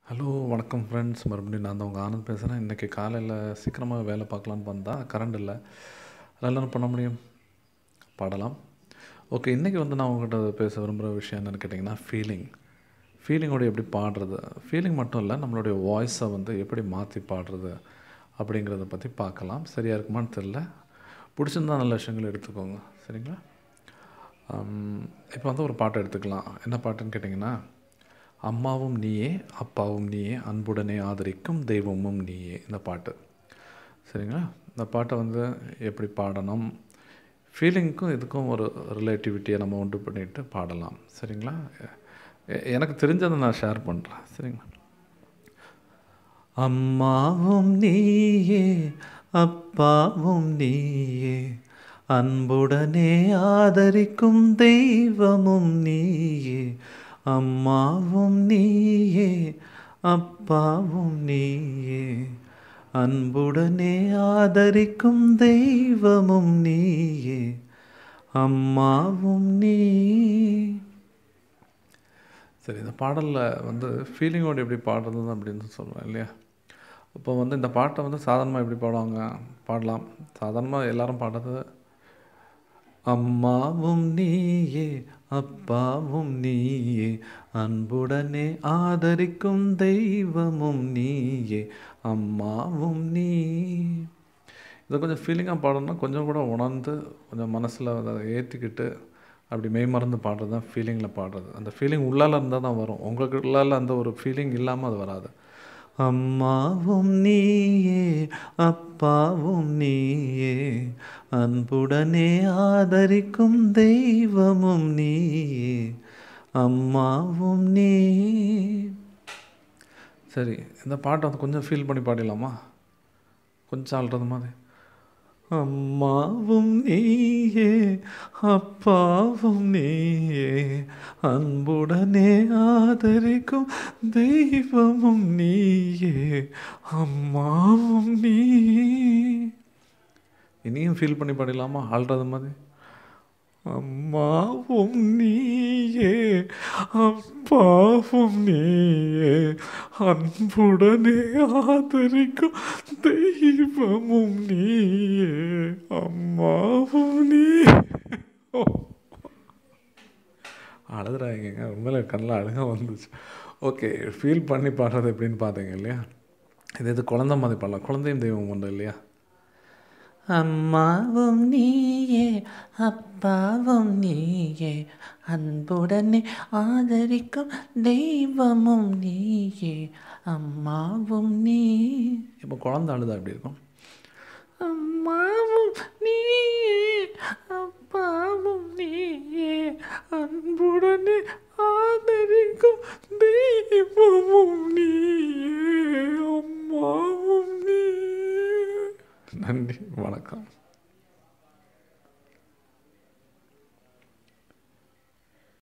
hello வணக்கம் friends மறுபடியும் நான் தான் உங்கள் ஆனந்த் பேசுகிறேன் இன்றைக்கி காலையில் சீக்கிரமாக வேலை பார்க்கலான்னு வந்தா கரண்ட் இல்லை அதெல்லாம் என்ன பண்ண முடியும் பாடலாம் ஓகே இன்றைக்கி வந்து நான் உங்கள்கிட்ட பேச விரும்புகிற விஷயம் என்னென்னு கேட்டிங்கன்னா ஃபீலிங் ஃபீலிங்கோட எப்படி பாடுறது ஃபீலிங் மட்டும் இல்லை நம்மளுடைய வாய்ஸை வந்து எப்படி மாற்றி பாடுறது அப்படிங்கிறத பற்றி பார்க்கலாம் சரியாக இருக்குமான்னு தெரில பிடிச்சிருந்தா நல்ல விஷயங்கள் எடுத்துக்கோங்க சரிங்களா இப்போ வந்து ஒரு பாட்டை எடுத்துக்கலாம் என்ன பாட்டுன்னு கேட்டிங்கன்னா அம்மாவும் நீயே அப்பாவும் நீயே அன்புடனே ஆதரிக்கும் தெய்வமும் நீயே இந்த பாட்டு சரிங்களா இந்த பாட்டை வந்து எப்படி பாடணும் ஃபீலிங்க்கும் இதுக்கும் ஒரு ரிலேட்டிவிட்டியை நம்ம உண்டு பண்ணிட்டு பாடலாம் சரிங்களா எ- எனக்கு தெரிஞ்சதை நான் ஷேர் பண்ணுறேன் சரிங்களா அம்மாவும் நீயே அப்பாவும் நீயே அன்புடனே ஆதரிக்கும் தெய்வமும் நீயே அம்மாவும் நீயே அப்பாவும் நீயே அன்புடனே ஆதரிக்கும் தெய்வமும் நீயே அம்மாவும் நீ சரி இந்த பாடலில் வந்து ஃபீலிங்கோடு எப்படி பாடுறது அப்படின்னு சொல்கிறேன் இல்லையா இப்போ வந்து இந்த பாட்டை வந்து சாதாரணமாக எப்படி பாடுவாங்க பாடலாம் சாதாரணமாக எல்லாரும் பாடுறது அம்மாவும் நீயே அப்பாவும் நீயே அன்புடனே ஆதரிக்கும் தெய்வமும் நீயே அம்மாவும் நீ இதை கொஞ்சம் ஃபீலிங்காக பாடணும்னா கொஞ்சம் கூட உணர்ந்து கொஞ்சம் மனசில் அதை ஏற்றிக்கிட்டு அப்படி மெய் மறந்து பாடுறது தான் ஃபீலிங்கில் பாடுறது அந்த ஃபீலிங் உள்ளால இருந்தால் தான் வரும் உங்களுக்கு உள்ளால அந்த ஒரு ஃபீலிங் இல்லாமல் அது வராது அம்மாவும் நீயே அப்பாவும் நீயே அன்புடனே ஆதரிக்கும் தெய்வமும் நீயே அம்மாவும் நீ சரி இந்த பாட்டை வந்து கொஞ்சம் ஃபீல் பண்ணி பாடிடலாமா கொஞ்சம் ஆள்றது மாதிரி அம்மாவும் நீயே அப்பாவும் நீயே அன்புடனே ஆதரிக்கும் தெய்வமும் நீயே அம்மாவும் நீ இனியும் ஃபீல் பண்ணி பாடிடலாமா ஆள்றது மாதிரி அம்மாவும் நீயே அப்பாவும் நீயே அன்புடனே ஆதரிக்கும் தெய்வமும் நீயே அம்மாவும் நீ அழுதுறாங்க உண்மையில கண்ணில் அழுக வந்துச்சு ஓகே ஃபீல் பண்ணி பாடுறது எப்படின்னு பார்த்தீங்க இல்லையா இது இது குழந்தை மாதிரி பாடலாம் குழந்தையும் தெய்வம் ஒன்று இல்லையா அம்மாவும் நீயே அப்பாவும் நீயே அன்புடனே ஆதரிக்கும் தெய்வமும் நீயே அம்மாவும் நீ இப்போ குழந்தை அழுதா எப்படி இருக்கும் அம்மாவும் நீயே அப்பாவும் நீயே அன்புடனே ஆதரிக்கும் தெய்வமும் நீயே அம்மாவும் நீ நன்றி வணக்கம்